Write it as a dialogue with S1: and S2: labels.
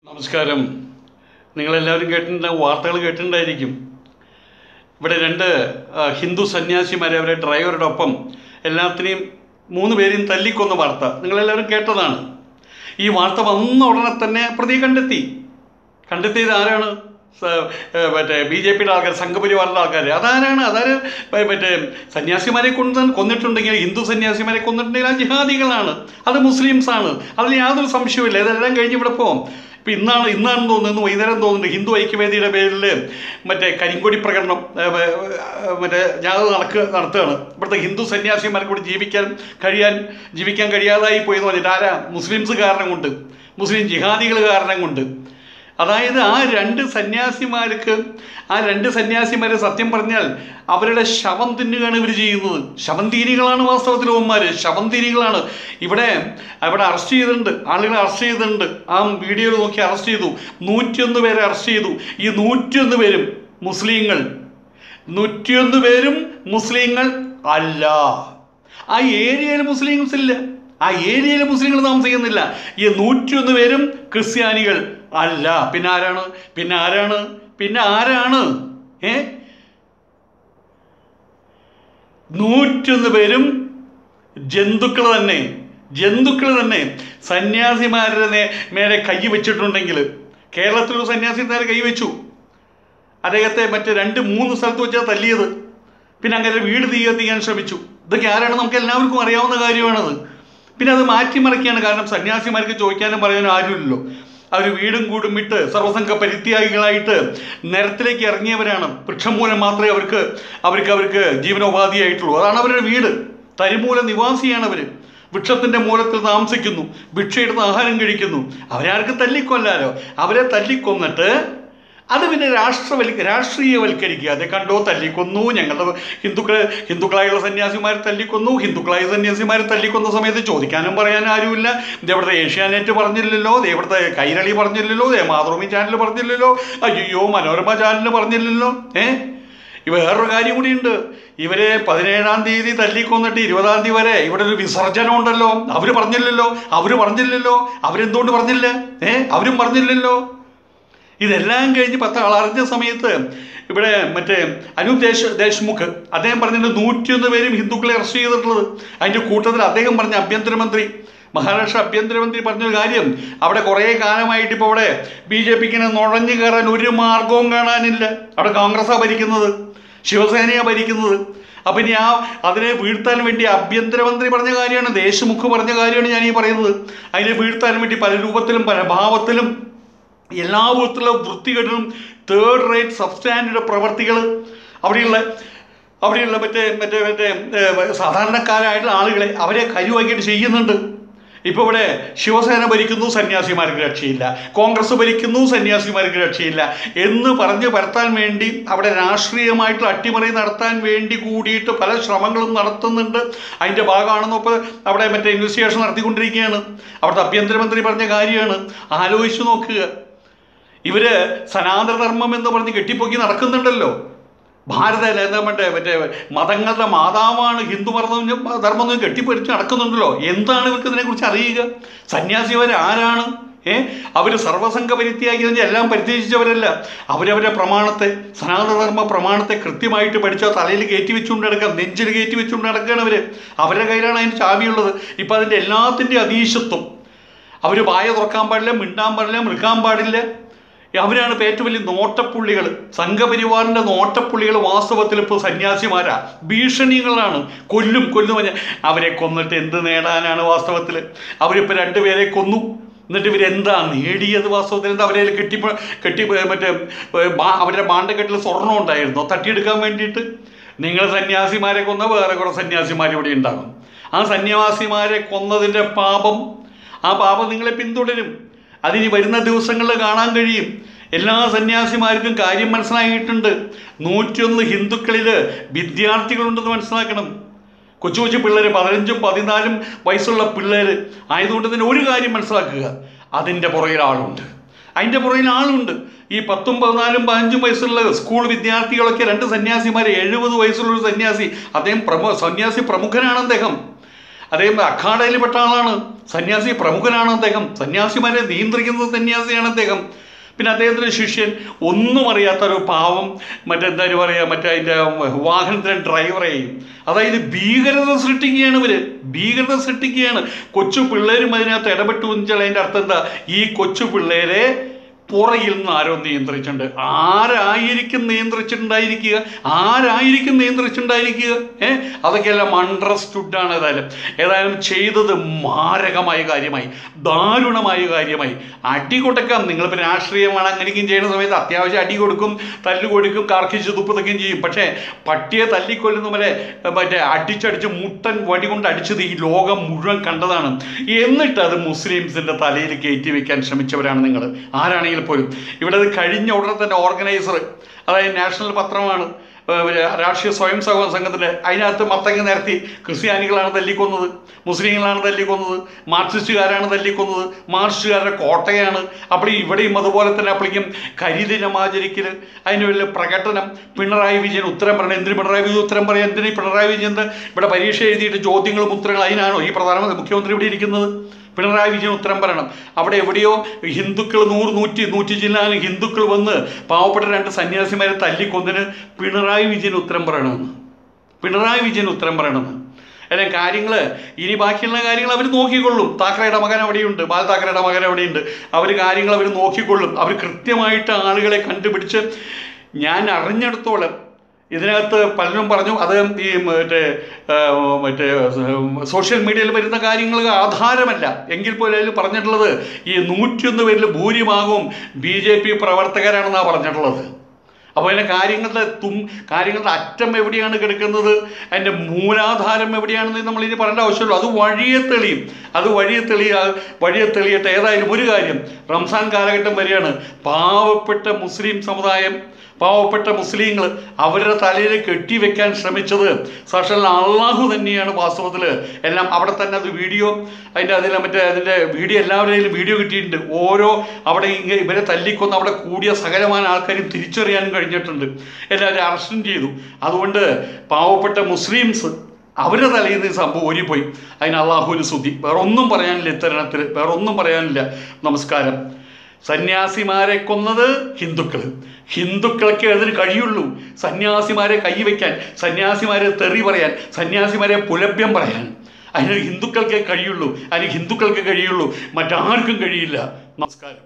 S1: നമസ്കാരം നിങ്ങളെല്ലാവരും കേട്ടിട്ടുണ്ടാവും വാർത്തകൾ കേട്ടിട്ടുണ്ടായിരിക്കും ഇവിടെ രണ്ട് ആ, ഹിന്ദു സന്യാസിമാരെ അവരെ ഡ്രൈവറുടെ ഒപ്പം എല്ലാത്തിനെയും മൂന്ന് പേരെയും തല്ലിക്കൊന്ന വാർത്ത നിങ്ങളെല്ലാവരും കേട്ടതാണ് ഈ വാർത്ത വന്ന ഉടനെ തന്നെ പ്രതി കണ്ടെത്തി കണ്ടെത്തിയത് ആരാണ് സ- ഏ, മറ്റേ ബി ജെ പിയുടെ ആൾക്കാർ സംഘപരിവാറിൻ്റെ ആൾക്കാർ അതാരാണ് അതാര് പ- മറ്റേ സന്യാസിമാരെ കൊണ്ട് കൊന്നിട്ടുണ്ടെങ്കിൽ ഹിന്ദു സന്യാസിമാരെ കൊന്നിട്ടുണ്ടെങ്കിൽ ആ ജിഹാദികളാണ് അത് മുസ്ലിംസ് ആണ് അതിൽ യാതൊരു സംശയവുമില്ല ഇതെല്ലാം കഴിഞ്ഞ് ഇവിടെ പോകും ഇപ്പം ഇന്നാണ് ഇന്നാണെന്ന് തോന്നുന്നു വൈകുന്നേരം തോന്നുന്നുണ്ട് ഹിന്ദു ഐക്യവേദിയുടെ പേരിൽ മറ്റേ കരിങ്കൊടി പ്രകടനം ഏ, ഏ, ഏ, മറ്റേ ജാഥ നടക്കുക നടത്തുകയാണ് ഇവിടുത്തെ ഹിന്ദു സന്യാസിമാർക്ക് കൂടി ജീവിക്കാൻ കഴിയാൻ ജീവിക്കാൻ കഴിയാതായി പോയി എന്ന് പറഞ്ഞിട്ട് ആരാ മുസ്ലിംസ് കാരണം കൊണ്ട് മുസ്ലിം ജിഹാദികൾ കാരണം കൊണ്ട് അതായത് ആ രണ്ട് സന്യാസിമാർക്ക് ആ രണ്ട് സന്യാസിമാരെ സത്യം പറഞ്ഞാൽ അവരുടെ ശവം തിന്നുകയാണ് ഇവർ ചെയ്യുന്നത് ശവന്തീനികളാണ് വാസ്തവത്തിൽ ഓന്മാർ ശവന്തീനികളാണ് ഇവിടെ അവിടെ അറസ്റ്റ് ചെയ്തിട്ടുണ്ട് ആളുകളെ അറസ്റ്റ് ചെയ്തിട്ടുണ്ട് ആ വീഡിയോയിൽ നോക്കി അറസ്റ്റ് ചെയ്തു നൂറ്റിയൊന്ന് പേരെ അറസ്റ്റ് ചെയ്തു ഈ നൂറ്റിയൊന്ന് പേരും മുസ്ലിങ്ങൾ നൂറ്റിയൊന്ന് പേരും മുസ്ലിങ്ങൾ അല്ല ആ ഏരിയയിൽ മുസ്ലിംസ് ഇല്ല ആ ഏരിയയിൽ മുസ്ലിങ്ങൾ താമസിക്കുന്നില്ല ഈ നൂറ്റിയൊന്ന് പേരും ക്രിസ്ത്യാനികൾ അല്ല പിന്നെ ആരാണ് പിന്നെ ആരാണ് പിന്നെ ആരാണ് ഏ നൂറ്റൊന്ന് പേരും ജന്തുക്കൾ തന്നെ ജന്തുക്കൾ തന്നെ സന്യാസിമാരുടെ നേ- മേലെ കൈ വെച്ചിട്ടുണ്ടെങ്കിൽ കേരളത്തിലൊരു സന്യാസി നേരെ കൈ വെച്ചു അദ്ദേഹത്തെ മറ്റേ രണ്ട് മൂന്ന് സ്ഥലത്ത് വെച്ചാൽ തല്ലിയത് പിന്നെ അങ്ങനെ വീട് തീ കത്തിക്കാൻ ശ്രമിച്ചു ഇതൊക്കെ ആരാണ് നമുക്ക് എല്ലാവർക്കും അറിയാവുന്ന കാര്യമാണത് പിന്നെ അത് മാറ്റിമറിക്കുകയാണ് കാരണം സന്യാസിമാർക്ക് ചോദിക്കാനും പറയാനും ആരുമില്ലല്ലോ അവർ വീടും കൂടും വിട്ട് സർവസംഘ പരിത്യാഗികളായിട്ട് നിരത്തിലേക്ക് ഇറങ്ങിയവരാണ് വൃക്ഷം മൂലം മാത്രമേ അവർക്ക് അവർക്ക് അവർക്ക് ജീവനോപാധിയായിട്ടുള്ളൂ അതാണ് അവരുടെ വീട് തരിമൂല നിവാസിയാണ് അവർ വൃക്ഷത്തിൻ്റെ മൂലത്തിൽ താമസിക്കുന്നു ഭിക്ഷയെടുത്ത് ആഹാരം കഴിക്കുന്നു അവരാർക്ക് തല്ലിക്കൊല്ലാലോ അവരെ തല്ലിക്കൊന്നിട്ട് അത് പിന്നെ രാഷ്ട്രവൽ രാഷ്ട്രീയവൽക്കരിക്കുക അതെ കണ്ടോ തല്ലിക്കൊന്നു ഞങ്ങളുടെ ഹിന്ദുക്കൾ ഹിന്ദുക്കളായുള്ള സന്യാസിമാർ തല്ലിക്കൊന്നു ഹിന്ദുക്കളായ സന്യാസിമാർ തല്ലിക്കൊന്ന സമയത്ത് ചോദിക്കാനും പറയാനും ആരുമില്ല ഇത് ഇവിടുത്തെ ഏഷ്യാനെറ്റ് പറഞ്ഞില്ലല്ലോ ഇത് ഇവിടുത്തെ കൈരളി പറഞ്ഞില്ലല്ലോ ദേ മാതൃഭൂമി ചാനൽ പറഞ്ഞില്ലല്ലോ അയ്യോ മനോരമ ചാനൽ പറഞ്ഞില്ലല്ലോ ഏ ഇവ വേറൊരു കാര്യം കൂടിയുണ്ട് ഇവരെ പതിനേഴാം തീയതി തല്ലിക്കൊന്നിട്ട് ഇരുപതാം തീയതി വരെ ഇവിടെ ഒരു വിസർജനം ഉണ്ടല്ലോ അവർ പറഞ്ഞില്ലല്ലോ അവർ പറഞ്ഞില്ലല്ലോ അവരെന്തുകൊണ്ട് പറഞ്ഞില്ല ഏ അവരും പറഞ്ഞില്ലല്ലോ ഇതെല്ലാം കഴിഞ്ഞ് പത്ത് ആൾ അറിഞ്ഞ സമയത്ത് ഇവിടെ മറ്റേ അനൂപ് ദേശ് ദേശ്മുഖ് അദ്ദേഹം പറഞ്ഞിട്ട് നൂറ്റിയൊന്ന് പേരും ഹിന്ദുക്കളെ അറസ്റ്റ് ചെയ്തിട്ടുള്ളത് അതിൻ്റെ കൂട്ടത്തിൽ അദ്ദേഹം പറഞ്ഞ ആഭ്യന്തരമന്ത്രി മഹാരാഷ്ട്ര ആഭ്യന്തരമന്ത്രി പറഞ്ഞൊരു കാര്യം അവിടെ കുറേ കാലമായിട്ട് ഇപ്പോൾ അവിടെ ബി ജെ പിക്ക് നുഴഞ്ഞു കയറാൻ ഒരു മാർഗവും കാണാനില്ല അവിടെ കോൺഗ്രസ്സാണ് ഭരിക്കുന്നത് ശിവസേനയാണ് ഭരിക്കുന്നത് അപ്പം ഇനി ആ അതിനെ വീഴ്ത്താൻ വേണ്ടി ആഭ്യന്തരമന്ത്രി പറഞ്ഞ കാര്യമാണ് ദേശമുഖ് പറഞ്ഞ കാര്യമാണ് ഞാൻ ഈ പറയുന്നത് അതിനെ വീഴ്ത്താൻ വേണ്ടി പല രൂപത്തിലും പല ഭാവത്തിലും എല്ലാ വിധത്തിലുള്ള വൃത്തികേടും തേർഡ് റേറ്റ് സബ്സ്റ്റാൻഡേർഡ് പ്രവർത്തികൾ അവിടെയുള്ള അവിടെയുള്ള മറ്റേ മറ്റേ മറ്റേ ഏഹ്, സാധാരണക്കാരായിട്ടുള്ള ആളുകളെ അവരെ കരുവാക്കിയിട്ട് ചെയ്യുന്നുണ്ട് ഇപ്പോൾ ഇവിടെ ശിവസേന ഭരിക്കുന്നു സന്യാസിമാർക്ക് രക്ഷയില്ല കോൺഗ്രസ് ഭരിക്കുന്നു സന്യാസിമാർക്ക് രക്ഷയില്ല എന്ന് പറഞ്ഞ് പരത്താൻ വേണ്ടി അവിടെ രാഷ്ട്രീയമായിട്ടുള്ള അട്ടിമറി നടത്താൻ വേണ്ടി കൂടിയിട്ട് പല ശ്രമങ്ങളും നടത്തുന്നുണ്ട് അതിൻ്റെ ഭാഗമാണെന്ന് ഇപ്പോൾ അവിടെ മറ്റേ ഇൻവെസ്റ്റിഗേഷൻ നടത്തിക്കൊണ്ടിരിക്കുകയാണ് അവിടുത്തെ ആഭ്യന്തരമന്ത്രി പറഞ്ഞ കാര്യമാണ് ആലോചിച്ച് നോക്കുക ഇവര് സനാതനധർമ്മം എന്ന് പറഞ്ഞ് കെട്ടിപ്പൊക്കി നടക്കുന്നുണ്ടല്ലോ ഭാരത എന്താ മറ്റേ മറ്റേ മതങ്ങളുടെ മാതാവാണ് ഹിന്ദു മതം ധർമ്മം എന്ന് കെട്ടിപ്പറിച്ച് നടക്കുന്നുണ്ടല്ലോ എന്താണ് ഇവർക്ക് ഇതിനെക്കുറിച്ച് അറിയുക സന്യാസിവർ ആരാണ് ഏ അവർ സർവസംഘ പരിത്യാഗി എല്ലാം പരിത്യജിച്ചവരല്ല അവരവരുടെ പ്രമാണത്തെ സനാതനധർമ്മ പ്രമാണത്തെ കൃത്യമായിട്ട് പഠിച്ച തലയിൽ കയറ്റി വെച്ചുകൊണ്ട് നടക്കുക നെഞ്ചിൽ കയറ്റി വെച്ചുകൊണ്ട് നടക്കുകയാണ് അവർ അവരുടെ കയ്യിലാണ് അതിന് ചാവിയുള്ളത് ഇപ്പം അതിൻ്റെ എല്ലാത്തിൻ്റെ അതീശത്വം അവർ വായ തുറക്കാൻ പാടില്ല മിണ്ടാൻ പാടില്ല മൃക്കാൻ പാടില്ല അവരാണ് ഇപ്പോൾ ഏറ്റവും വലിയ നോട്ടപ്പുള്ളികൾ സംഘപരിവാറിൻ്റെ നോട്ടപ്പുള്ളികൾ വാസ്തവത്തിൽ ഇപ്പോൾ സന്യാസിമാരാ ഭീഷണികളാണ് കൊല്ലും കൊല്ലും പറഞ്ഞാൽ അവരെ കൊന്നിട്ട് എന്ത് നേടാനാണ് വാസ്തവത്തിൽ അവരിപ്പോൾ രണ്ടുപേരെ കൊന്നു എന്നിട്ട് ഇവരെന്താ നേടിയത് വാസ്തവത്തിൽ എന്താ അവരെ കെട്ടി കെട്ടി മറ്റേ ഏർ, ബാ- അവരുടെ ബാണ്ടക്കെട്ടിൽ സ്വർണ്ണം ഉണ്ടായിരുന്നോ തട്ടിയെടുക്കാൻ വേണ്ടിയിട്ട് നിങ്ങൾ സന്യാസിമാരെ കൊന്ന വേറെ കുറേ സന്യാസിമാർ ഇവിടെ ഉണ്ടാകും ആ സന്യാസിമാരെ കൊന്നതിൻ്റെ പാപം ആ പാപം നിങ്ങളെ പിന്തുടരും അതിനി വരുന്ന ദിവസങ്ങളിൽ കാണാൻ കഴിയും എല്ലാ സന്യാസിമാർക്കും കാര്യം മനസ്സിലായിട്ടുണ്ട് നൂറ്റിയൊന്ന് ഹിന്ദുക്കളിൽ വിദ്യാർത്ഥികളുണ്ടെന്ന് മനസ്സിലാക്കണം കൊച്ചു കൊച്ചു പിള്ളേർ പതിനഞ്ചും പതിനാലും വയസ്സുള്ള പിള്ളേർ ആയതുകൊണ്ട് തന്നെ ഒരു കാര്യം മനസ്സിലാക്കുക അതിൻ്റെ പുറകിൽ ആളുണ്ട് അതിൻ്റെ പുറകിൽ ആളുണ്ട് ഈ പത്തും പതിനാലും പതിനഞ്ചും വയസ്സുള്ള സ്കൂൾ വിദ്യാർത്ഥികളൊക്കെ രണ്ട് സന്യാസിമാർ എഴുപത് വയസ്സുള്ള ഒരു സന്യാസി അദ്ദേഹം പ്രമു സന്യാസി പ്രമുഖനാണ് അദ്ദേഹം അദ്ദേഹം അഖാഡയിൽപ്പെട്ട ആളാണ് സന്യാസി പ്രമുഖനാണ് അദ്ദേഹം സന്യാസിമാരെ നിയന്ത്രിക്കുന്ന സന്യാസിയാണ് അദ്ദേഹം പിന്നെ അദ്ദേഹത്തിൻ്റെ ശിഷ്യൻ ഒന്നും അറിയാത്ത ഒരു പാവം മറ്റെന്താ പറയുക മറ്റേ അതിൻ്റെ വാഹനത്തിൻ്റെ ഡ്രൈവറെയും അതായത് ഭീകരത സൃഷ്ടിക്കുകയാണ് ഇവർ ഭീകരത സൃഷ്ടിക്കുകയാണ് കൊച്ചു പിള്ളേരും അതിനകത്ത് ഇടപെട്ടു എന്ന് വെച്ചാൽ അതിൻ്റെ അർത്ഥം എന്താ ഈ കൊച്ചു പിള്ളേരെ പുറകിൽ നിന്ന് ആരോ നിയന്ത്രിച്ചിട്ടുണ്ട് ആരായിരിക്കും നിയന്ത്രിച്ചിട്ടുണ്ടായിരിക്കുക ആരായിരിക്കും നിയന്ത്രിച്ചിട്ടുണ്ടായിരിക്കുക ഏ അതൊക്കെയെല്ലാം അണ്ടർസ്റ്റുഡ് ആണ് ഏതായാലും ഏതായാലും ചെയ്തത് മാരകമായ കാര്യമായി ദാരുണമായ കാര്യമായി അടി കൊടുക്കാം നിങ്ങളിപ്പോൾ രാഷ്ട്രീയമാണ് അങ്ങനെയൊക്കെയും ചെയ്യുന്ന സമയത്ത് അത്യാവശ്യം അടി കൊടുക്കും തല്ലു കൊടുക്കും കാർക്കിച്ച് തുപ്പതൊക്കെയും ചെയ്യും പക്ഷേ പട്ടിയെ തല്ലിക്കൊല്ലുന്ന പോലെ ഏ, മറ്റേ അടിച്ചടിച്ച് മുട്ടൻ വടി കൊണ്ട് അടിച്ചത് ഈ ലോകം മുഴുവൻ കണ്ടതാണ് എന്നിട്ട് അത് മുസ്ലിംസിൻ്റെ തലയിൽ കയറ്റി വെക്കാൻ ശ്രമിച്ചവരാണ് നിങ്ങൾ ആരാണെങ്കിൽ പോലും ഇവിടെ അത് കഴിഞ്ഞ ഉടനെ തന്നെ ഓർഗനൈസർ അതായത് നാഷണൽ പത്രമാണ് ഏഹ് രാഷ്ട്രീയ സ്വയം സേവക സംഘത്തിൻ്റെ അതിനകത്ത് മത്തങ്ങ നിരത്തി ക്രിസ്ത്യാനികളാണ് തല്ലിക്കൊന്നത് മുസ്ലിങ്ങളാണ് തല്ലിക്കൊന്നത് മാർക്സിസ്റ്റുകാരാണ് തല്ലിക്കൊന്നത് മാർക്സിസ്റ്റുകാരുടെ കോട്ടയാണ് അപ്പോൾ ഇവിടെയും അതുപോലെ തന്നെ അപ്പോഴേക്കും കരിദിനം ആചരിക്കൽ അതിന് വലിയ പ്രകടനം പിണറായി വിജയൻ ഉത്തരം പറയണം എന്തിന് പിണറായി വിജയൻ ഉത്തരം പറയാം എന്തിന് ഈ പിണറായി വിജയൻ ഇവിടെ പരീക്ഷ എഴുതിയിട്ട് ചോദ്യങ്ങളും ഉത്തരങ്ങളും അതിനാണോ ഈ പ്രധാനമന്ത്രി മുഖ്യമന്ത്രി ഇവിടെ ഇരിക്കുന്നത് പിണറായി വിജയൻ ഉത്തരം പറയണം അവിടെ എവിടെയോ ഹിന്ദുക്കൾ നൂറ് നൂറ്റി നൂറ്റി ജില്ലാനും ഹിന്ദുക്കൾ വന്ന് പാവപ്പെട്ട രണ്ട് സന്യാസിമാരെ തല്ലിക്കൊന്നിന് പിണറായി വിജയൻ ഉത്തരം പറയണമെന്ന് പിണറായി വിജയൻ ഉത്തരം പറയണമെന്ന് എല്ലാം കാര്യങ്ങൾ ഇനി ബാക്കിയുള്ള കാര്യങ്ങൾ അവർ നോക്കിക്കൊള്ളും താക്കറയുടെ മകൻ അവിടെയുണ്ട് ബാൽ താക്കറയുടെ മകൻ അവിടെയുണ്ട് അവർ കാര്യങ്ങൾ അവർ നോക്കിക്കൊള്ളും അവർ കൃത്യമായിട്ട് ആളുകളെ കണ്ടുപിടിച്ച് ഞാൻ അറിഞ്ഞെടുത്തോളം ഇതിനകത്ത് പലരും പറഞ്ഞു അത് ഈ മറ്റേ ആ, മറ്റേ സോഷ്യൽ മീഡിയയിൽ വരുന്ന കാര്യങ്ങൾ ആധാരമല്ല എങ്കിൽ പോലും അതിൽ പറഞ്ഞിട്ടുള്ളത് ഈ നൂറ്റിയൊന്ന് പേരിൽ ഭൂരിഭാഗവും ബി ജെ പി പ്രവർത്തകരാണെന്നാണ് പറഞ്ഞിട്ടുള്ളത് അപ്പോൾ അതിൻ്റെ കാര്യങ്ങളുടെ തും കാര്യങ്ങളുടെ അറ്റം എവിടെയാണ് കിടക്കുന്നത് അതിൻ്റെ മൂലാധാരം എവിടെയാണെന്ന് നമ്മൾ ഇനി പറയേണ്ട ആവശ്യമുള്ളൂ അത് വഴിയെ തെളിയും അത് വഴിയെ തെളിയ വഴിയെ തെളിയട്ടെ ഏതായാലും ഒരു കാര്യം റംസാൻ കാലഘട്ടം വരെയാണ് പാവപ്പെട്ട മുസ്ലിം സമുദായം പാവപ്പെട്ട മുസ്ലിങ്ങൾ അവരുടെ തലയിൽ കെട്ടിവെക്കാൻ ശ്രമിച്ചത് സാക്ഷാൽ അള്ളാഹു തന്നെയാണ് വാസ്തവത്തിൽ എല്ലാം അവിടെ തന്നെ അത് വീഡിയോ അതിൻ്റെ അതിലെ മറ്റേ അതിൻ്റെ വീഡിയോ എല്ലാവരുടെയും വീഡിയോ കിട്ടിയിട്ടുണ്ട് ഓരോ അവിടെ ഇങ്ങനെ ഇവരെ തല്ലിക്കൊന്ന് അവിടെ കൂടിയ സകലമായ ആൾക്കാരും തിരിച്ചറിയാനും കഴിഞ്ഞിട്ടുണ്ട് എല്ലാവരും അറസ്റ്റും ചെയ്തു അതുകൊണ്ട് പാവപ്പെട്ട മുസ്ലിംസ് അവരുടെ തലയിൽ നിന്ന് ഈ സംഭവം ഓരിപ്പോയി അതിന് അള്ളാഹുവിന് സ്തുതി വേറെ ഒന്നും പറയാനില്ല ഇത്തരണത്തിൽ വേറെ ഒന്നും പറയാനില്ല നമസ്കാരം സന്യാസിമാരെ കൊന്നത് ഹിന്ദുക്കൾ ഹിന്ദുക്കൾക്ക് അതിന് കഴിയുള്ളൂ സന്യാസിമാരെ കൈവയ്ക്കാൻ സന്യാസിമാരെ തെറി പറയാൻ സന്യാസിമാരെ പുലഭ്യം പറയാൻ അതിന് ഹിന്ദുക്കൾക്കേ കഴിയുള്ളൂ അതിന് ഹിന്ദുക്കൾക്ക് കഴിയുള്ളൂ മറ്റാർക്കും കഴിയില്ല നമസ്കാരം